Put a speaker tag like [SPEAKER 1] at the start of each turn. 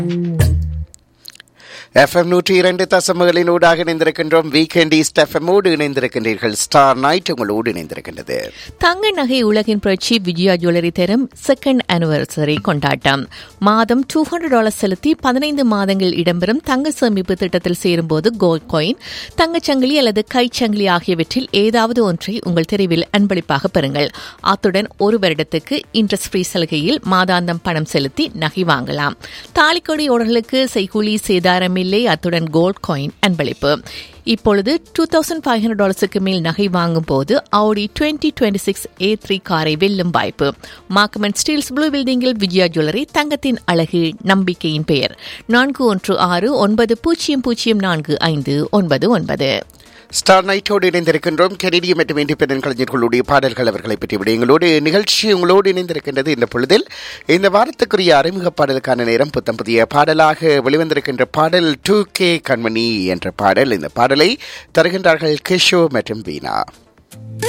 [SPEAKER 1] FM நூற்றி இரண்டு தசமகளின் ஊடாக இணைந்திருக்கின்றோம் வீக்கெண்ட் ஈஸ்ட் எஃப்எம்மோடு இணைந்திருக்கின்றீர்கள் ஸ்டார் நைட் உங்களோடு இணைந்திருக்கின்றது
[SPEAKER 2] தங்க நகை உலகின் புரட்சி விஜயா ஜுவல்லரி தரும் செகண்ட் அனிவர்சரி கொண்டாட்டம் மாதம் டூ ஹண்ட்ரட் டாலர் செலுத்தி பதினைந்து மாதங்கள் இடம்பெறும் தங்க சேமிப்பு திட்டத்தில் சேரும்போது கோல்ட் காயின் தங்கச்சங்கிலி அல்லது கைச்சங்கிலி ஆகியவற்றில் ஏதாவது ஒன்றை உங்கள் தெருவில் அன்பளிப்பாக பெறுங்கள் அத்துடன் ஒரு வருடத்துக்கு இன்ட்ரெஸ்ட் ஃப்ரீ சலுகையில் மாதாந்தம் பணம் செலுத்தி நகை வாங்கலாம் தாலிக்கொடி ஓடர்களுக்கு செய்கூலி சேதாரம் இல்லை அத்துடன் கோல்ட் காயின் அன்பளிப்பு இப்பொழுது டூ தௌசண்ட் ஃபைவ் ஹண்ட்ரட் டாலர்ஸுக்கு மேல் நகை வாங்கும் போது Audi twenty twenty six A three காரை வெல்லும் வாய்ப்பு மார்க்கமன் ஸ்டீல்ஸ் ப்ளூ பில்டிங்கில் விஜயா ஜுவல்லரி தங்கத்தின் அழகு நம்பிக்கையின் பெயர் நான்கு ஒன்று ஆறு ஒன்பது பூஜ்ஜியம் பூஜ்ஜியம் நான்கு ஐந்து ஒன்பது ஒன்பது
[SPEAKER 1] ஸ்டார் நைட்டோடு இணைந்திருக்கின்றோம் கெனடிய மற்றும் இண்டிபெண்டன்ட் கலைஞர்களுடைய பாடல்கள் அவர்களை பற்றி விடயங்களோடு நிகழ்ச்சி உங்களோடு இணைந்திருக்கின்றது இந்த பொழுதில் இந்த வாரத்துக்குரிய அறிமுக பாடலுக்கான நேரம் புத்தம் புதிய பாடலாக வெளிவந்திருக்கின்ற பாடல் டூ கே கண்மணி என்ற பாடல் இந்த பாடலை தருகின்றார்கள் கிஷோ மற்றும் வீணா